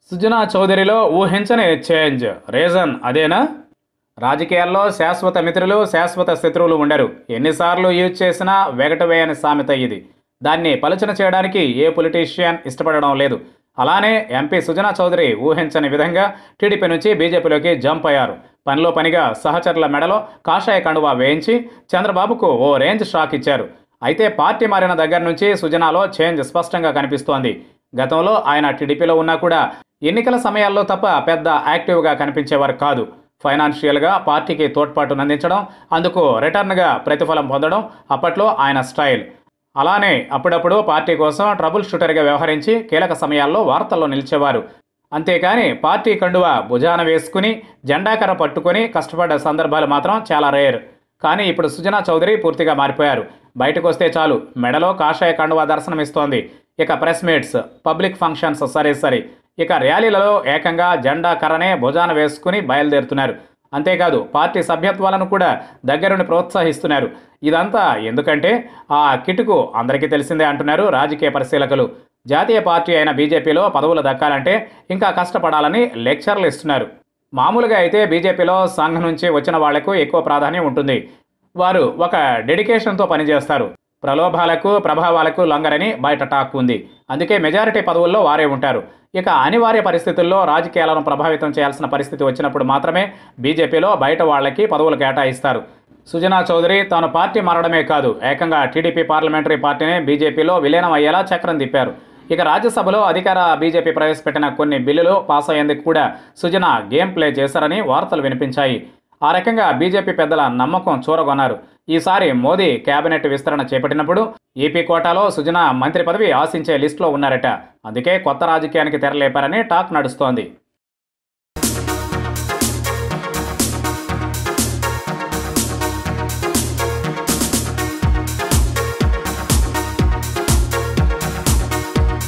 సుజనా చౌదరిలో ఊహించని change reason అదేనా రాజకీయాల్లో శాశ్వత మిత్రులు శాశ్వత శత్రువులు ఉండరు ఎన్నిసార్లు యూజ్ చేసినా వెగటవేయని సామెత ఇది దాన్ని పలుచన చేయడానికి ఏ పొలిటీషియన్ ఇష్టపడడం లేదు అలానే ఎంపీ సుజనా చౌదరి ఊహించని విధంగా టీడీపీ నుంచి బీజేపీలోకి జంప్ అయ్యారు పనిలో పనిగా సహచరుల మెడలో కాషాయ కండువా వేయించి చంద్రబాబుకు ఓ రేంజ్ షాక్ ఇచ్చారు అయితే పార్టీ మారిన దగ్గర నుంచి సుజనాలో చేంజ్ స్పష్టంగా కనిపిస్తోంది గతంలో ఆయన టీడీపీలో ఉన్నా కూడా ఎన్నికల సమయాల్లో తప్ప పెద్ద యాక్టివ్గా కనిపించేవారు కాదు ఫైనాన్షియల్గా పార్టీకి తోడ్పాటునందించడం అందుకు రిటర్న్గా ప్రతిఫలం పొందడం అప్పట్లో ఆయన స్టైల్ అలానే అప్పుడప్పుడు పార్టీ కోసం ట్రబుల్ షూటర్గా వ్యవహరించి కీలక సమయాల్లో వార్తల్లో నిలిచేవారు అంతేకాని పార్టీ కండువ భుజాన వేసుకుని జెండాకర్ర పట్టుకొని కష్టపడ్డ సందర్భాలు మాత్రం చాలా రేర్ కానీ ఇప్పుడు సుజనా చౌదరి పూర్తిగా మారిపోయారు బయటకు వస్తే చాలు మెడలో కాషాయ కండువా దర్శనమిస్తోంది ఇక ప్రెస్ మీట్స్ పబ్లిక్ ఫంక్షన్స్ సరే సరే ఇక ర్యాలీలలో ఏకంగా జెండా కర్రనే భుజాన వేసుకుని బయలుదేరుతున్నారు అంతేకాదు పార్టీ సభ్యత్వాలను కూడా దగ్గరుండి ప్రోత్సహిస్తున్నారు ఇదంతా ఎందుకంటే ఆ కిటుకు అందరికీ తెలిసిందే అంటున్నారు రాజకీయ పరిశీలకులు జాతీయ పార్టీ అయిన బీజేపీలో పదవులు దక్కాలంటే ఇంకా కష్టపడాలని లెక్చర్లు ఇస్తున్నారు మామూలుగా అయితే బీజేపీలో సంఘ్ నుంచి వచ్చిన వాళ్లకు ఎక్కువ ప్రాధాన్యం ఉంటుంది వారు ఒక డెడికేషన్తో పనిచేస్తారు ప్రలోభాలకు ప్రభావాలకు లొంగరని బయట టాక్ ఉంది అందుకే మెజారిటీ పదవుల్లో వారే ఉంటారు ఇక అనివార్య పరిస్థితుల్లో రాజకీయాలను ప్రభావితం చేయాల్సిన పరిస్థితి వచ్చినప్పుడు మాత్రమే బీజేపీలో బయట వాళ్ళకి పదవులు కేటాయిస్తారు సుజనా చౌదరి తాను పార్టీ మారడమే కాదు ఏకంగా టీడీపీ పార్లమెంటరీ పార్టీని బీజేపీలో విలీనం అయ్యేలా చక్రం తిప్పారు ఇక రాజ్యసభలో అధికార బీజేపీ ప్రవేశపెట్టిన కొన్ని బిల్లులు పాస్ అయ్యేందుకు కూడా సుజన గేమ్ ప్లే చేశారని వార్తలు వినిపించాయి ఆ రకంగా బీజేపీ పెద్దల నమ్మకం చూరగొన్నారు ఈసారి మోదీ కేబినెట్ విస్తరణ చేపట్టినప్పుడు ఏపీ కోటాలో సుజన మంత్రి పదవి ఆశించే లిస్టులో ఉన్నారట అందుకే కొత్త రాజకీయానికి తెరలేపారని టాక్ నడుస్తోంది